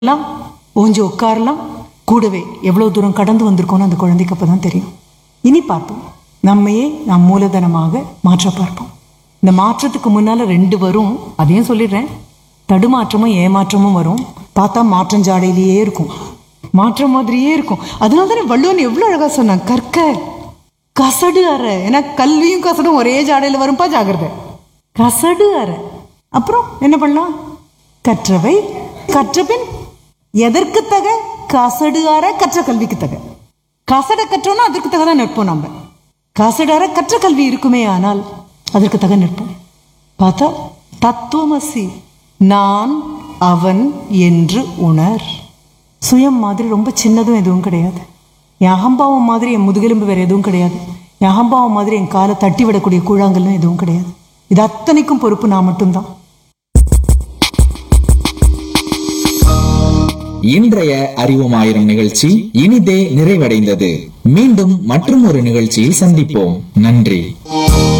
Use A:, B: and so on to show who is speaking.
A: எல்லாம் ஓஞ்சு உட்காரலாம் கூடவே எவ்வளவு தூரம் கடந்து வந்திருக்கோம்னு அந்த குழந்தைக்கு அப்பதான் தெரியும் இனி பார்ப்போம் நம்மையே நாம் மூலதனமாக மாற்ற பார்ப்போம் இந்த மாற்றத்துக்கு முன்னால ரெண்டு வரும் அதையும் சொல்லிடுறேன் தடுமாற்றமும் ஏமாற்றமும் வரும் பார்த்தா மாற்றம் ஜாடையிலேயே இருக்கும் மாற்றம் மாதிரியே இருக்கும் அதனால தானே வள்ளுவன் எவ்வளவு அழகா சொன்னான் கற்க கசடு அற ஏன்னா கல்வியும் கசடும் ஒரே ஜாடையில வரும்பா ஜாகிரதை கசடு அற அப்புறம் என்ன பண்ணலாம் கற்றவை கற்றபின் எதற்கு தக கசடு அற கற்ற கல்விக்கு தக கசட கற்றோம்னா அதற்கு தக தான் நிற்போம் நம்ம கசடு அற கற்ற கல்வி இருக்குமே ஆனால் அதற்கு தக நிற்போம் பார்த்தா தத்துவமசி நான் அவன் என்று உணர் சுயம் மாதிரி ரொம்ப சின்னதும் எதுவும் கிடையாது என் அகம்பாவம் மாதிரி என் முதுகெலும்பு வேற எதுவும் கிடையாது என் அகம்பாவம் மாதிரி என் காலை தட்டி விடக்கூடிய கூழாங்கல்லும் எதுவும் கிடையாது இது அத்தனைக்கும் பொறுப்பு நான் மட்டும்தான்
B: இன்றைய அறிவோம் ஆயிரம் நிகழ்ச்சி இனிதே நிறைவடைந்தது மீண்டும் மற்றும் ஒரு நிகழ்ச்சியில் சந்திப்போம் நன்றி